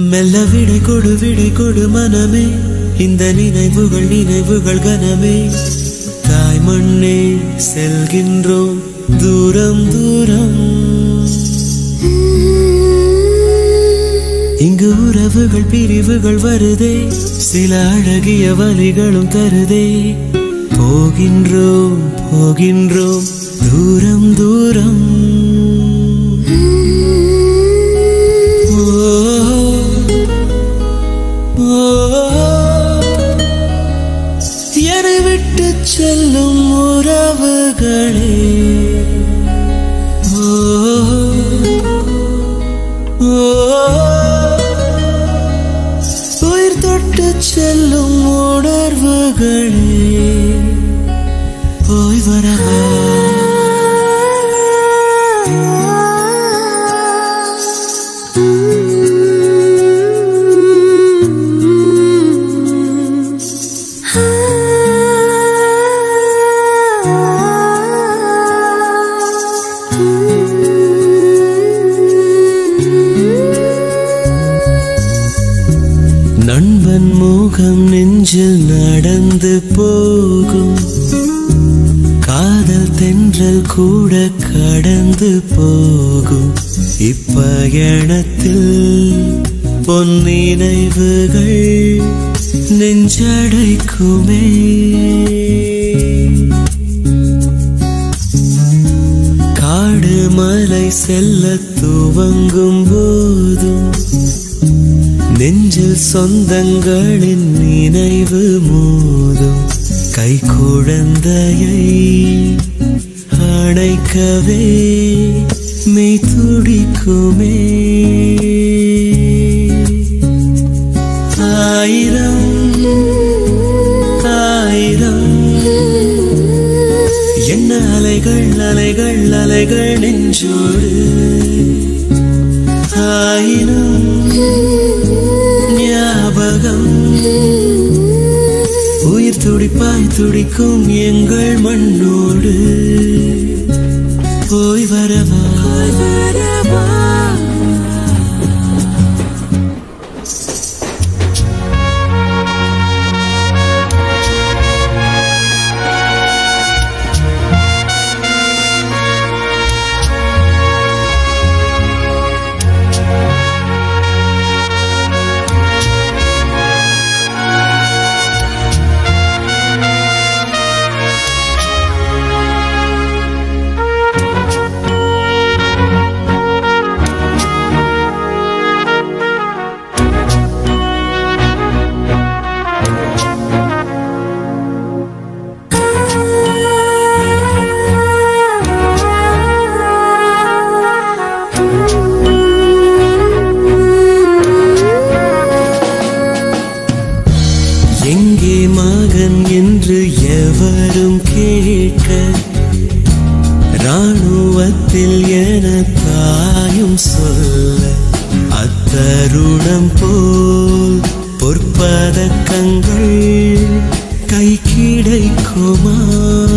மெல்ல விடை கொடு விடை கொடு மனமே இந்த நினைவுகள் நினைவுகள் கனமே தாய் மண்ணே செல்கின்றோம் தூரம் தூரம் இங்கு உறவுகள் பிரிவுகள் வருதே சில அழகிய வழிகளும் தருதே போகின்றோம் போகின்றோம் தூரம் தூரம் ஓ, ஓ, என்னை விட்டு செல்லும் உறவுகளே ஓ, ஓ, உயிர் தொட்டு செல்லும் உணர்வுகளே போய் வரவா நண்பன் முகம் நெஞ்சில் நடந்து போகும் காதல் தென்றல் கூட கடந்து போகும் இப்பயணத்தில் பொன் நினைவுகள் நெஞ்சடைக்குமே காடு மலை செல்ல துவங்கும் போதும் நெஞ்சில் சொந்தங்களின் நினைவு மோதும் கை குழந்தையை அணைக்கவே மெய் துடிக்குமே ஆயிரம் ஆயிரம் என்ன அலைகள் அலைகள் அலைகள் நெஞ்சோடு ஆயிரம் ஞாபகம் உயிர் துடிப்பாய் துடிக்கும் எங்கள் மண்ணோடு போய் வரவா வரவா எங்கே மகன் என்று எவரும் கேட்க ராணுவத்தில் என தாயும் சொல்ல அத்தருணம் போல் பொற்பதக்கங்கள் கை கிடைக்குமா